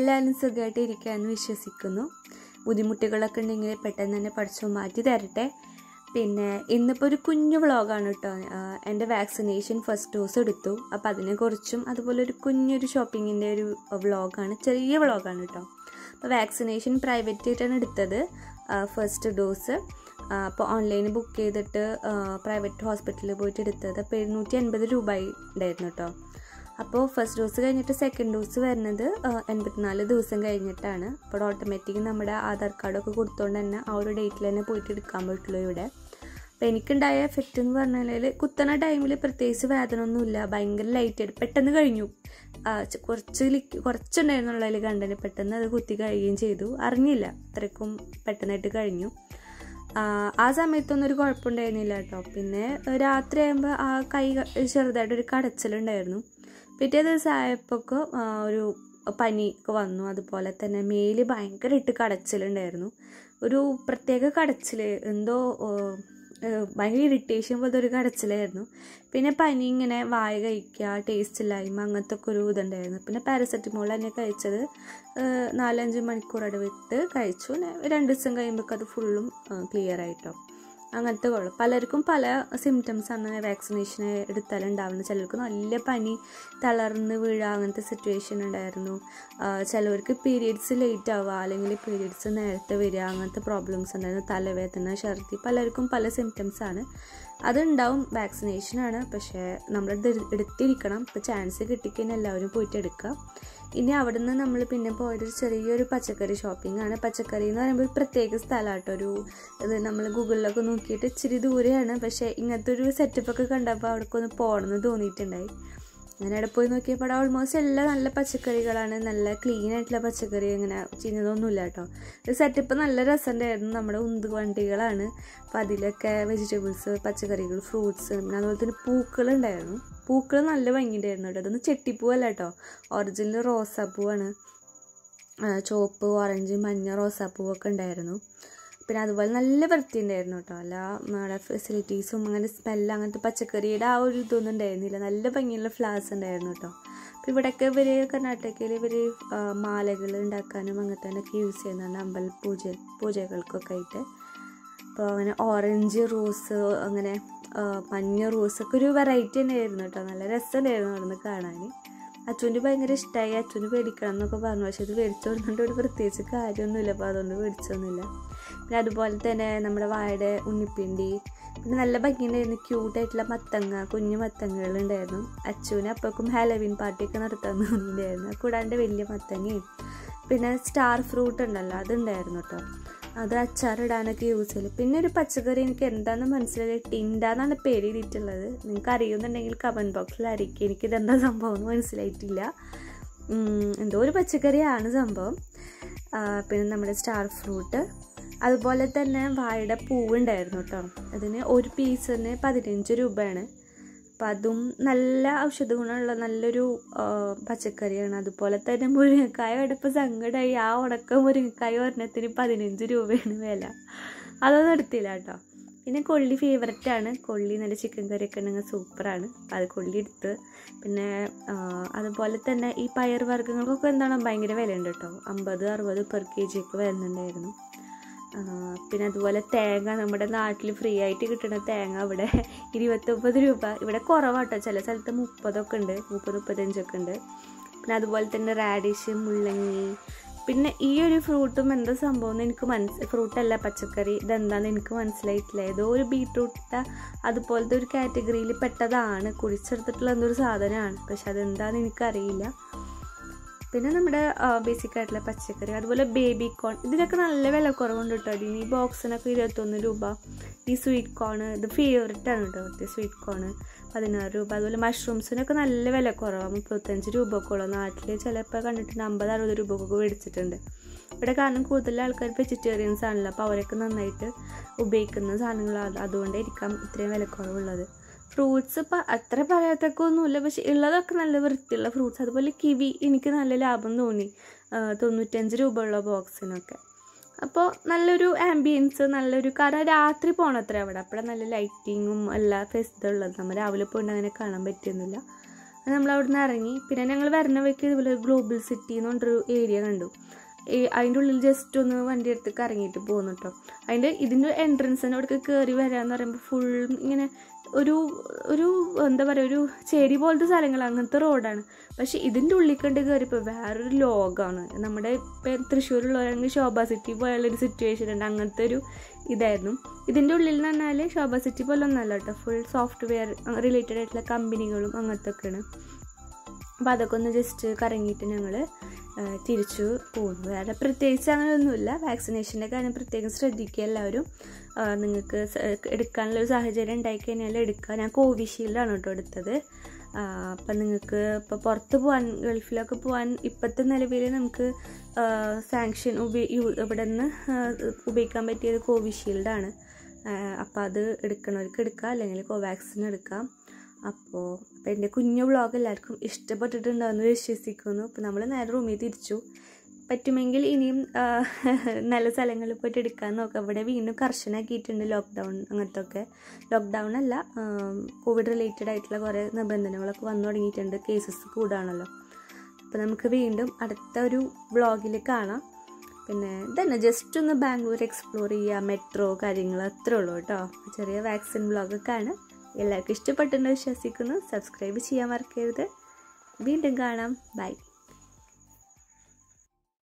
എല്ലാവരും സുഖമായിട്ട് ഇരിക്കാമെന്ന് വിശ്വസിക്കുന്നു ബുദ്ധിമുട്ടുകളൊക്കെ ഉണ്ടെങ്കിൽ പെട്ടെന്ന് തന്നെ പഠിച്ചു മാറ്റി തരട്ടെ പിന്നെ ഇന്നിപ്പോൾ ഒരു കുഞ്ഞു വ്ളോഗാണ് കേട്ടോ ആഹ് എൻ്റെ വാക്സിനേഷൻ ഫസ്റ്റ് ഡോസ് എടുത്തു അപ്പോൾ അതിനെക്കുറിച്ചും അതുപോലെ ഒരു കുഞ്ഞൊരു ഷോപ്പിങ്ങിൻ്റെ ഒരു വ്ളോഗാണ് ചെറിയ വ്ളോഗാണ് കേട്ടോ അപ്പോൾ വാക്സിനേഷൻ പ്രൈവറ്റ് ആയിട്ടാണ് എടുത്തത് ഫസ്റ്റ് ഡോസ് അപ്പോൾ ഓൺലൈനിൽ ബുക്ക് ചെയ്തിട്ട് പ്രൈവറ്റ് ഹോസ്പിറ്റലിൽ പോയിട്ട് എടുത്തത് അപ്പോൾ എഴുന്നൂറ്റി അൻപത് രൂപ ഉണ്ടായിരുന്നു കേട്ടോ അപ്പോൾ ഫസ്റ്റ് ഡോസ് കഴിഞ്ഞിട്ട് സെക്കൻഡ് ഡോസ് വരുന്നത് എൺപത്തിനാല് ദിവസം കഴിഞ്ഞിട്ടാണ് അപ്പോൾ ഓട്ടോമാറ്റിക് നമ്മുടെ ആധാർ കാർഡൊക്കെ കൊടുത്തുകൊണ്ട് തന്നെ ആ ഒരു ഡേറ്റിൽ തന്നെ പോയിട്ട് എടുക്കാൻ പറ്റുള്ളൂ ഇവിടെ അപ്പോൾ എനിക്കുണ്ടായ എഫക്റ്റ് എന്ന് പറഞ്ഞാൽ കുത്തണ ടൈമിൽ പ്രത്യേകിച്ച് വേദന ഒന്നുമില്ല ഭയങ്കര ലൈറ്റായിട്ട് പെട്ടെന്ന് കഴിഞ്ഞു ആ, ച- കുറച്ച് ലിക്ക് കുറച്ചുണ്ടായിരുന്നുള്ളതിൽ കണ്ടന് പെട്ടെന്ന് അത് കുത്തി കഴിയുകയും ചെയ്തു അറിഞ്ഞില്ല അത്രയ്ക്കും പെട്ടെന്നായിട്ട് കഴിഞ്ഞു ആ, ആ സമയത്തൊന്നും ഒരു കുഴപ്പമുണ്ടായിരുന്നില്ല കേട്ടോ പിന്നെ രാത്രി ആകുമ്പോൾ ആ കൈ ക- ചെറുതായിട്ടൊരു കടച്ചിലുണ്ടായിരുന്നു പിറ്റേ ദിവസം ആയപ്പോൾ ഒരു പനി ഒക്കെ വന്നു അതുപോലെ തന്നെ മേല് ഭയങ്കരമായിട്ട് കടച്ചിലുണ്ടായിരുന്നു ഒരു പ്രത്യേക കടച്ചിൽ എന്തോ ഓ, ഏഹ് ഭയങ്കര ഇറിറ്റേഷൻ പോലത്തെ ഒരു കടച്ചിലായിരുന്നു പിന്നെ പനി ഇങ്ങനെ വായ കഴിക്കുക ടേസ്റ്റ് ഇല്ലായ്മ അങ്ങനത്തെ ഒക്കെ ഒരു ഇതുണ്ടായിരുന്നു പിന്നെ പാരസെറ്റമോൾ തന്നെ കഴിച്ചത് ഏഹ് നാലഞ്ച് മണിക്കൂർ ഇടവിട്ട് കഴിച്ചു പിന്നെ രണ്ട് ദിവസം കഴിയുമ്പോൾ അത് ഫുള്ളും ക്ലിയർ ആയിട്ടോ അങ്ങനത്തെ കുഴപ്പം പലർക്കും പല സിംറ്റംസ് ആണ് വാക്സിനേഷൻ എടുത്താൽ ഉണ്ടാവുന്നത് ചിലർക്ക് നല്ല പനി തളർന്ന് വീഴുക അങ്ങനത്തെ സിറ്റുവേഷൻ ഉണ്ടായിരുന്നു ആ, ചിലവർക്ക് പീരീഡ്സ് ലേറ്റ് ആവുക അല്ലെങ്കിൽ പീരീഡ്സ് നേരത്തെ വരിക അങ്ങനത്തെ പ്രോബ്ലംസ് ഉണ്ടായിരുന്നു തലവേദന ഛർദി പലർക്കും പല സിംറ്റംസ് ആണ് അതുണ്ടാവും വാക്സിനേഷനാണ് പക്ഷേ നമ്മളത് എടുത്തിരിക്കണം ഇപ്പോൾ ചാൻസ് കിട്ടിക്കഴിഞ്ഞാൽ എല്ലാവരും പോയിട്ട് എടുക്കുക ഇനി അവിടുന്ന് നമ്മൾ പിന്നെ പോയത് ചെറിയൊരു പച്ചക്കറി ഷോപ്പിംഗ് ആണ് പച്ചക്കറി എന്ന് പറയുമ്പോൾ ഒരു പ്രത്യേക സ്ഥലമാട്ടോ ഒരു ഇത് നമ്മൾ ഗൂഗിളിലൊക്കെ നോക്കിയിട്ട് ഇച്ചിരി ദൂരെയാണ് പക്ഷേ ഇങ്ങനത്തെ ഒരു സെറ്റപ്പൊക്കെ കണ്ടപ്പോൾ അവിടേക്ക് ഒന്ന് പോകണമെന്ന് തോന്നിയിട്ടുണ്ടായി അങ്ങനെ അവിടെ പോയി നോക്കിയപ്പോൾ അവിടെ ഓൾമോസ്റ്റ് എല്ലാം നല്ല പച്ചക്കറികളാണ് നല്ല ക്ലീൻ ആയിട്ടുള്ള പച്ചക്കറി ഇങ്ങനെ ചെയ്യുന്നതൊന്നുമില്ല കേട്ടോ ഇത് സെറ്റപ്പ് നല്ല രസമുണ്ടായിരുന്നു നമ്മുടെ ഉന്ത് വണ്ടികളാണ് അപ്പോൾ അതിലൊക്കെ വെജിറ്റബിൾസ് പച്ചക്കറികൾ ഫ്രൂട്ട്സ് പിന്നെ അതുപോലെ തന്നെ പൂക്കളുണ്ടായിരുന്നു പൂക്കൾ നല്ല ഭംഗിയുണ്ടായിരുന്നു കേട്ടോ അതൊന്നും ചെട്ടിപ്പൂവല്ല കേട്ടോ ഒറിജിനൽ റോസാപ്പൂവാണ് ആ, ചുവപ്പ് ഓറഞ്ച് മഞ്ഞ റോസാപ്പൂവൊക്കെ ഉണ്ടായിരുന്നു പിന്നെ അതുപോലെ നല്ല വൃത്തി ഉണ്ടായിരുന്നു കേട്ടോ അല്ല നമ്മുടെ ഫെസിലിറ്റീസും അങ്ങനെ സ്മെല്ല് അങ്ങനത്തെ പച്ചക്കറിയുടെ ആ ഒരു ഇതൊന്നും ഉണ്ടായിരുന്നില്ല നല്ല ഭംഗിയുള്ള ഫ്ലവേഴ്സ് ഉണ്ടായിരുന്നു കേട്ടോ അപ്പോൾ ഇവിടെയൊക്കെ ഇവർ കർണാടകയിൽ ഇവർ മാലകൾ ഉണ്ടാക്കാനും അങ്ങനത്തെ ഒക്കെ യൂസ് ചെയ്യുന്നുണ്ട് അമ്പല പൂജ പൂജകൾക്കൊക്കെ ആയിട്ട് അപ്പോൾ അങ്ങനെ ഓറഞ്ച് റോസ് അങ്ങനെ ആ, മഞ്ഞ റോസൊക്കെ ഒരു വെറൈറ്റി തന്നെയായിരുന്നു കേട്ടോ നല്ല രസമുണ്ടായിരുന്നു അവിടെ നിന്ന് കാണാൻ അച്ഛൻ്റെ ഭയങ്കര ഇഷ്ടമായി അച്ഛന് മേടിക്കണം എന്നൊക്കെ പറഞ്ഞു പക്ഷെ ഇത് മേടിച്ചു കൊടുത്തിട്ട് ഒരു പ്രത്യേകിച്ച് കാര്യമൊന്നുമില്ല അപ്പോൾ അതുകൊണ്ട് മേടിച്ചൊന്നുമില്ല പിന്നെ അതുപോലെ തന്നെ നമ്മുടെ വാഴയുടെ ഉണ്ണിപ്പിണ്ടി പിന്നെ നല്ല ഭംഗിയുണ്ടായിരുന്നു ക്യൂട്ടായിട്ടുള്ള മത്തങ്ങ കുഞ്ഞു മത്തങ്ങകളുണ്ടായിരുന്നു അച്ഛനും അപ്പക്കും ഹാലവിൻ പാർട്ടിയൊക്കെ നടത്താൻ തോന്നിയിട്ടുണ്ടായിരുന്നു കൂടാണ്ട് വലിയ മത്തങ്ങയും പിന്നെ സ്റ്റാർ ഫ്രൂട്ട് ഉണ്ടല്ലോ അതുണ്ടായിരുന്നു കേട്ടോ അത് അച്ചാറിടാനൊക്കെ യൂസ് ചെയ്യല് പിന്നെ ഒരു പച്ചക്കറി എനിക്ക് എന്താണെന്ന് മനസ്സിലായി ടിൻഡ എന്നാണ് പേര് എഴുതിയിട്ടുള്ളത് നിങ്ങൾക്ക് അറിയുന്നുണ്ടെങ്കിൽ കമൻറ്റ് ബോക്സിൽ അറിയിക്കുക എനിക്കിത് എന്താ സംഭവം എന്ന് മനസ്സിലായിട്ടില്ല ഉം, എന്തോ ഒരു പച്ചക്കറിയാണ് സംഭവം ആ, പിന്നെ നമ്മുടെ സ്റ്റാർ ഫ്രൂട്ട് അതുപോലെ തന്നെ വാഴയുടെ പൂവുണ്ടായിരുന്നു കേട്ടോ അതിന് ഒരു പീസിന് പതിനഞ്ച് രൂപയാണ് അപ്പം അതും നല്ല ഔഷധ ഗുണമുള്ള നല്ലൊരു ആ, പച്ചക്കറിയാണ് അതുപോലെ തന്നെ മുരിങ്ങക്കായ എടുപ്പോൾ സങ്കടമായി ആ ഉണക്ക മുരിങ്ങക്കായ ഒരെണ്ണത്തിന് പതിനഞ്ച് രൂപയാണ് വില അതൊന്നും എടുത്തില്ല കേട്ടോ പിന്നെ കൊള്ളി ഫേവററ്റ് ആണ് കൊള്ളി നല്ല ചിക്കൻ കറിയൊക്കെ ഉണ്ടെങ്കിൽ സൂപ്പറാണ് അപ്പം അത് കൊള്ളി എടുത്ത് പിന്നെ ആ, അതുപോലെ തന്നെ ഈ പയർ വർഗ്ഗങ്ങൾക്കൊക്കെ എന്താണ് ഭയങ്കര വിലയുണ്ട് കേട്ടോ അമ്പത് അറുപത് പെർ കെ ജി ഒക്കെ വരുന്നുണ്ടായിരുന്നു ആ, പിന്നെ അതുപോലെ തേങ്ങ നമ്മുടെ നാട്ടിൽ ഫ്രീ ആയിട്ട് കിട്ടുന്ന തേങ്ങ ഇവിടെ ഇരുപത്തൊമ്പത് രൂപ ഇവിടെ കുറവാട്ടോ ചില സ്ഥലത്ത് മുപ്പതൊക്കെ ഉണ്ട് മുപ്പത് മുപ്പത്തഞ്ചൊക്കെ ഉണ്ട് പിന്നെ അതുപോലെ തന്നെ റാഡിഷ് മുള്ളങ്ങി പിന്നെ ഈ ഒരു ഫ്രൂട്ടും എന്താ സംഭവം എന്ന് എനിക്ക് മനസ്സ് ഫ്രൂട്ടല്ല പച്ചക്കറി ഇതെന്താന്ന് എനിക്ക് മനസ്സിലായിട്ടില്ല ഏതോ ഒരു ബീട്രൂട്ട് അതുപോലത്തെ ഒരു കാറ്റഗറിയിൽ പെട്ടതാണ് കുഴിച്ചെടുത്തിട്ടുള്ള എന്തൊരു സാധനമാണ് പക്ഷെ അതെന്താന്ന് എനിക്കറിയില്ല പിന്നെ നമ്മുടെ ബേസിക് ആയിട്ടുള്ള പച്ചക്കറി അതുപോലെ ബേബി കോൺ ഇതിനൊക്കെ നല്ല വില കുറവുണ്ട് കേട്ടോ അതിന് ഈ ബോക്സിനൊക്കെ ഇരുപത്തൊന്ന് രൂപ ഈ സ്വീറ്റ് കോൺ ഇത് ഫേവററ്റ് ആണ് കേട്ടോ ഇവിടുത്തെ സ്വീറ്റ് കോൺ പതിനാറ് രൂപ അതുപോലെ മഷ്റൂംസിനൊക്കെ നല്ല വില കുറവാണ് മുപ്പത്തഞ്ച് രൂപയൊക്കെ ഉള്ളൂ നാട്ടിൽ ചിലപ്പോൾ കണ്ടിട്ടുണ്ട് അമ്പത് അറുപത് രൂപക്കൊക്കെ മേടിച്ചിട്ടുണ്ട് ഇവിടെ കാരണം കൂടുതൽ ആൾക്കാർ വെജിറ്റേറിയൻസ് ആണല്ലോ അപ്പോൾ അവരൊക്കെ നന്നായിട്ട് ഉപയോഗിക്കുന്ന സാധനങ്ങൾ അതുകൊണ്ടായിരിക്കാം ഇത്രയും വിലക്കുറവുള്ളത് ഫ്രൂട്ട്സ് ഇപ്പം അത്ര പറയത്തൊക്കെ ഒന്നുമില്ല പക്ഷെ ഉള്ളതൊക്കെ നല്ല വൃത്തിയുള്ള ഫ്രൂട്ട്സ് അതുപോലെ കിവി എനിക്ക് നല്ല ലാഭം തോന്നി ആ, തൊണ്ണൂറ്റഞ്ച് രൂപ ഉള്ള ബോക്സിനൊക്കെ അപ്പോൾ നല്ലൊരു ആംബിയൻസ് നല്ലൊരു കാരണം രാത്രി പോകണത്ര അവിടെ അപ്പോൾ നല്ല ലൈറ്റിങ്ങും എല്ലാ ഫെസ്റ്റ് ഉള്ളത് നമ്മൾ രാവിലെ പോയിട്ട് അങ്ങനെ കാണാൻ പറ്റിയൊന്നുമില്ല നമ്മൾ അവിടെ നിന്ന് ഇറങ്ങി പിന്നെ ഞങ്ങൾ വരണ വഴിക്ക് ഇതുപോലെ ഒരു ഗ്ലോബൽ സിറ്റി എന്ന് പറഞ്ഞൊരു ഏരിയ കണ്ടു ഈ അതിൻ്റെ ഉള്ളിൽ ജസ്റ്റ് ഒന്ന് വണ്ടി എടുത്ത് കറങ്ങിയിട്ട് പോകുന്നു കേട്ടോ അതിൻ്റെ ഇതിൻ്റെ എൻട്രൻസിൻ്റെ അവിടെ കയറി വരാന്ന് പറയുമ്പോൾ ഫുൾ ഇങ്ങനെ ഒരു ഒരു എന്താ പറയുക ഒരു ചേരി പോലത്തെ സ്ഥലങ്ങൾ അങ്ങനത്തെ റോഡാണ് പക്ഷെ ഇതിൻ്റെ ഉള്ളിൽ കണ്ട് കയറിയപ്പോൾ വേറൊരു ലോകമാണ് നമ്മുടെ ഇപ്പം തൃശ്ശൂരുള്ളവരാണെങ്കിൽ ശോഭ സിറ്റി പോയുള്ളൊരു സിറ്റുവേഷൻ ഉണ്ട് അങ്ങനത്തെ ഒരു ഇതായിരുന്നു ഇതിൻ്റെ ഉള്ളിൽ എന്ന് പറഞ്ഞാൽ ശോഭ സിറ്റി പോലെ ഒന്നല്ല കേട്ടോ ഫുൾ സോഫ്റ്റ്വെയർ റിലേറ്റഡ് ആയിട്ടുള്ള കമ്പനികളും അങ്ങനത്തെ ഒക്കെയാണ് അപ്പോൾ അതൊക്കെ ഒന്ന് ജസ്റ്റ് കറങ്ങിയിട്ട് ഞങ്ങൾ തിരിച്ചു പോകുന്നു വേറെ പ്രത്യേകിച്ച് അങ്ങനെയൊന്നുമില്ല വാക്സിനേഷൻ്റെ കാര്യം പ്രത്യേകം ശ്രദ്ധിക്കുക എല്ലാവരും നിങ്ങൾക്ക് എടുക്കാനുള്ളൊരു സാഹചര്യം ഉണ്ടായി കഴിഞ്ഞാൽ എടുക്കുക ഞാൻ കോവിഷീൽഡാണ് കേട്ടോ എടുത്തത് അപ്പം നിങ്ങൾക്ക് ഇപ്പോൾ പുറത്ത് പോകാൻ ഗൾഫിലൊക്കെ പോകാൻ ഇപ്പോഴത്തെ നിലവിൽ നമുക്ക് സാങ്ഷൻ ഉപയോ ഇവിടെ നിന്ന് ഉപയോഗിക്കാൻ പറ്റിയത് കോവിഷീൽഡാണ് അപ്പോൾ അത് എടുക്കണവർക്ക് എടുക്കാം അല്ലെങ്കിൽ കോവാക്സിൻ എടുക്കാം അപ്പോൾ അപ്പോൾ എൻ്റെ കുഞ്ഞു വ്ളോഗ് എല്ലാവർക്കും ഇഷ്ടപ്പെട്ടിട്ടുണ്ടാവുമെന്ന് വിശ്വസിക്കുന്നു അപ്പോൾ നമ്മൾ നേരെ റൂമിൽ തിരിച്ചു പറ്റുമെങ്കിൽ ഇനിയും നല്ല സ്ഥലങ്ങളിൽ പോയിട്ട് എടുക്കാൻ നോക്കാം ഇവിടെ വീണ്ടും കർശനമാക്കിയിട്ടുണ്ട് ലോക്ക്ഡൗൺ അങ്ങനത്തെ ഒക്കെ ലോക്ക്ഡൗൺ അല്ല കോവിഡ് റിലേറ്റഡ് ആയിട്ടുള്ള കുറേ നിബന്ധനകളൊക്കെ വന്നു തുടങ്ങിയിട്ടുണ്ട് കേസസ് കൂടാണല്ലോ അപ്പോൾ നമുക്ക് വീണ്ടും അടുത്ത ഒരു വ്ളോഗിൽ കാണാം പിന്നെ ഇതന്നെ ജസ്റ്റ് ഒന്ന് ബാംഗ്ലൂർ എക്സ്പ്ലോർ ചെയ്യുക മെട്രോ കാര്യങ്ങൾ അത്രേ ഉള്ളൂ കേട്ടോ ചെറിയ വാക്സിൻ വ്ളോഗൊക്കെ ആണ് എല്ലാവർക്കും ഇഷ്ടപ്പെട്ടെന്ന് വിശ്വസിക്കുന്നു സബ്സ്ക്രൈബ് ചെയ്യാൻ മറക്കരുത് വീണ്ടും കാണാം ബൈ